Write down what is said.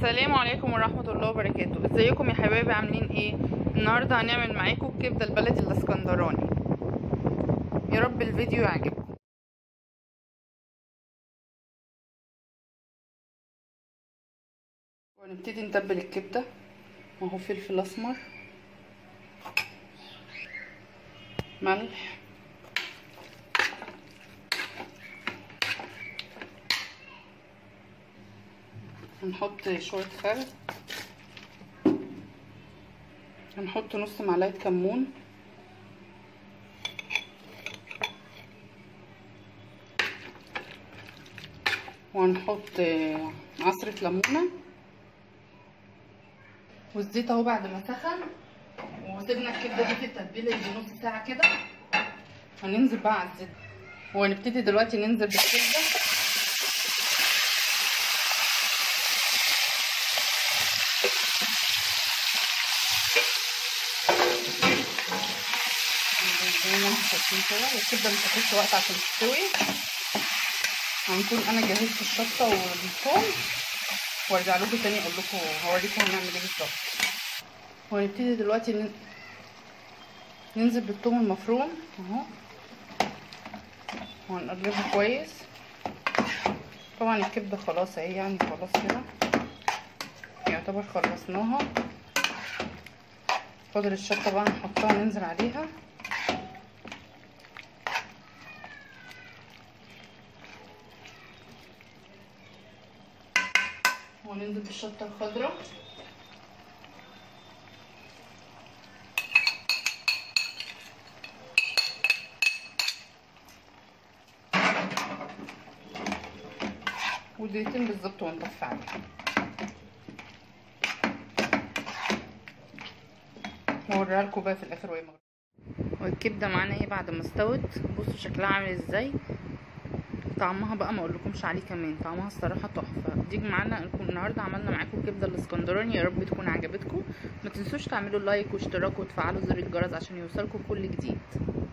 السلام عليكم ورحمة الله وبركاته ازيكم يا حبايبي عاملين ايه النهاردة هنعمل معاكم الكبدة البلدي الاسكندراني يا رب الفيديو يعجبكم ونبتدي نتبل الكبدة اهو فلفل اسمر ملح هنحط شوية خل هنحط نص معلقة كمون وهنحط عصرة ليمونة والزيت اهو بعد ما سخن وسيبنا الكبدة دي في التتبيلة يجي نص ساعة كده هننزل بقى على الزيت وهنبتدي دلوقتي ننزل بالكبدة زي ما انتم شايفين كده الكبده ما تاخدش وقت عشان تستوي هنكون انا جهزت الشطه والثوم وارجع لكم تاني اقول لكم هوريكم هنعمل ايه بالظبط وهنبتدي دلوقتي ن... ننزل بالثوم المفروم اهو وهنقلبه كويس طبعا الكبده خلاص اهي يعني خلاص كده يعتبر خلصناها فاضل الشطه بقى نحطها ننزل عليها وننزل بالشطه الخضراء ودقيقتين بالظبط ونطفي عليها هوريها لكم بقى في الاخر وهي والكبده معانا اهي بعد ما استوت بصوا شكلها عامل ازاي طعمها بقى ما اقولكمش عليه كمان طعمها الصراحه تحفه دي معانا النهارده عملنا معاكم الكبده الاسكندراني يا رب تكون عجبتكم ما تنسوش تعملوا لايك واشتراك وتفعلوا زر الجرس عشان يوصلكم كل جديد